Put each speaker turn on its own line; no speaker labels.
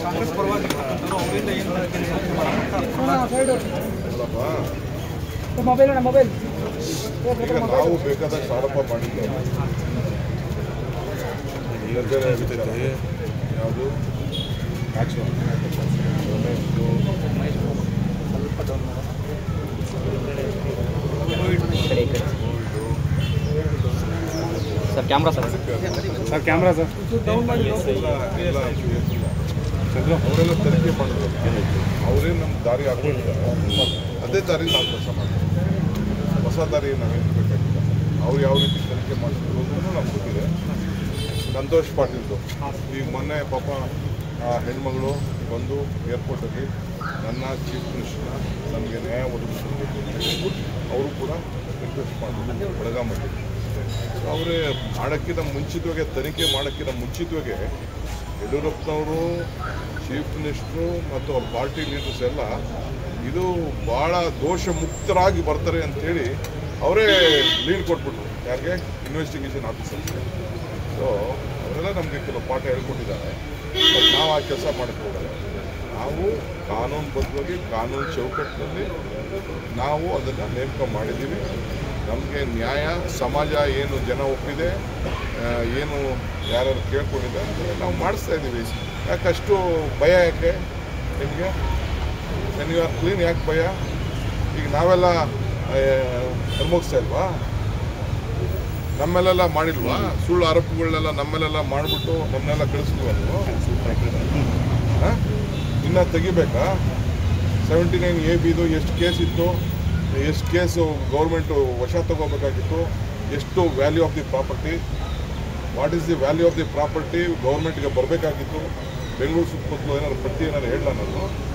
ಕಾಂಗ್ರೆಸ್ ಪರವಾಗಿ ಇರ್ತಕ್ಕಂಥವ್ರು ಅವರಿಂದ ಏನು ತನಿಖೆ
ಅಲ್ಲಪ್ಪ
ಮೊಬೈಲ್ ಅಣ್ಣ ಮೊಬೈಲ್
ಈಗ ನಾವು ಬೇಕಾದಾಗ ಆರೋಪ ಮಾಡಿದ್ದೇವೆ ನಿರ್ಧಾರ ವಿಚಾರ ಯಾವುದು action
sir camera sir
sir camera sir
ಅವರೆಲ್ಲ ತನಿಖೆ ಮಾಡಿದ್ರು ಅವರೇನು ನಮ್ಮ ದಾರಿ ಹಾಕೊಂಡಿದ್ದಾರೆ ಅದೇ ದಾರಿ ನಾವು ಕೆಲಸ ಮಾಡ್ತೀವಿ ಹೊಸ ದಾರಿ ನಾವೇನು ಬೇಕಾಗಿಲ್ಲ ಅವ್ರು ಯಾವ ರೀತಿ ತನಿಖೆ ಮಾಡ್ತಿದ್ರು ಅನ್ನೋದು ನಮ್ಗೆ ಗೊತ್ತಿದೆ ಸಂತೋಷ್ ಪಾಟೀಲ್ದು ಈಗ ಮೊನ್ನೆ ಪಾಪ ಆ ಹೆಣ್ಮಗಳು ಬಂದು ಏರ್ಪೋರ್ಟಲ್ಲಿ ನನ್ನ ಚೀಫ್ ಮಿನಿಸ್ಟರ್ನ ನನಗೆ ನ್ಯಾಯ ಒದಗಿಸಬೇಕು ಅಂತ ಹೇಳಿ ಅವರು ಕೂಡ ರಿಕ್ವೆಸ್ಟ್ ಮಾಡಿದ್ರು ಬೆಳಗಾಮಲ್ಲಿ ಸೊ ಅವರೇ ಮಾಡೋಕ್ಕಿಂತ ಮುಂಚಿತವಾಗಿ ತನಿಖೆ ಮಾಡೋಕ್ಕಿಂತ ಮುಂಚಿತವಾಗಿ ಯಡಿಯೂರಪ್ಪನವರು ಚೀಫ್ ಮಿನಿಸ್ಟ್ರು ಮತ್ತು ಅವ್ರ ಪಾರ್ಟಿ ಲೀಡರ್ಸ್ ಎಲ್ಲ ಇದು ಭಾಳ ದೋಷ ಮುಕ್ತರಾಗಿ ಬರ್ತಾರೆ ಅಂತೇಳಿ ಅವರೇ ಲೀಡ್ ಕೊಟ್ಬಿಟ್ರು ಯಾರಿಗೆ ಇನ್ವೆಸ್ಟಿಗೇಷನ್ ಆಫೀಸರ್ಸ್ಗೆ ಸೊ ಅವರೆಲ್ಲ ನಮಗೆ ಕೆಲವು ಪಾಠ ಹೇಳ್ಕೊಟ್ಟಿದ್ದಾರೆ ಬಟ್ ನಾವು ಆ ಕೆಲಸ ಮಾಡಕ್ಕೆ ಹೋಗಲ್ಲ ನಾವು ಕಾನೂನುಬದ್ಧವಾಗಿ ಕಾನೂನು ಚೌಕಟ್ಟಿನಲ್ಲಿ ನಾವು ಅದನ್ನು ನೇಮಕ ಮಾಡಿದ್ದೀವಿ ನಮಗೆ ನ್ಯಾಯ ಸಮಾಜ ಏನು ಜನ ಒಪ್ಪಿದೆ ಆ, ಏನು ಯಾರ್ಯಾರು ಕೇಳ್ಕೊಂಡಿದ್ದಾರೆ ಅದನ್ನ ನಾವು ಮಾಡಿಸ್ತಾ ಇದ್ದೀವಿ ಯಾಕಷ್ಟು ಭಯ ಯಾಕೆ ನಿಮಗೆ ನೀವು ಆರ್ ಕ್ಲೀನ್ ಯಾಕೆ ಭಯ ಈಗ ನಾವೆಲ್ಲ ಆ, ಅನುಭವಿಸ್ತಾ ಇಲ್ವಾ ನಮ್ಮೆಲ್ಲ ಮಾಡಿಲ್ವಾ ಸುಳ್ಳು ಆರೋಪಗಳನ್ನೆಲ್ಲ ನಮ್ಮೆಲ್ಲ ಮಾಡಿಬಿಟ್ಟು ನಮ್ಮನ್ನೆಲ್ಲ ಕಳಿಸ್ತೀವ ನೀವು ಆ? ಇನ್ನ ತೆಗಿಬೇಕಾ ಸೆವೆಂಟಿ ನೈನ್ ಎ ಬಿದು ಎಷ್ಟು ಕೇಸ್ ಇತ್ತು ಎಷ್ಟು ಕೇಸು ಗೌರ್ಮೆಂಟು ವಶ ತಗೋಬೇಕಾಗಿತ್ತು ಎಷ್ಟು value of the property what is the value of the property ಗೌರ್ಮೆಂಟ್ಗೆ ಬರಬೇಕಾಗಿತ್ತು ಬೆಂಗಳೂರು ಸುತ್ತಮುತ್ತಲು ಏನಾದ್ರು ಪಟ್ಟಿ ಏನಾದ್ರು ಹೇಳಲ್ಲ ನಾನು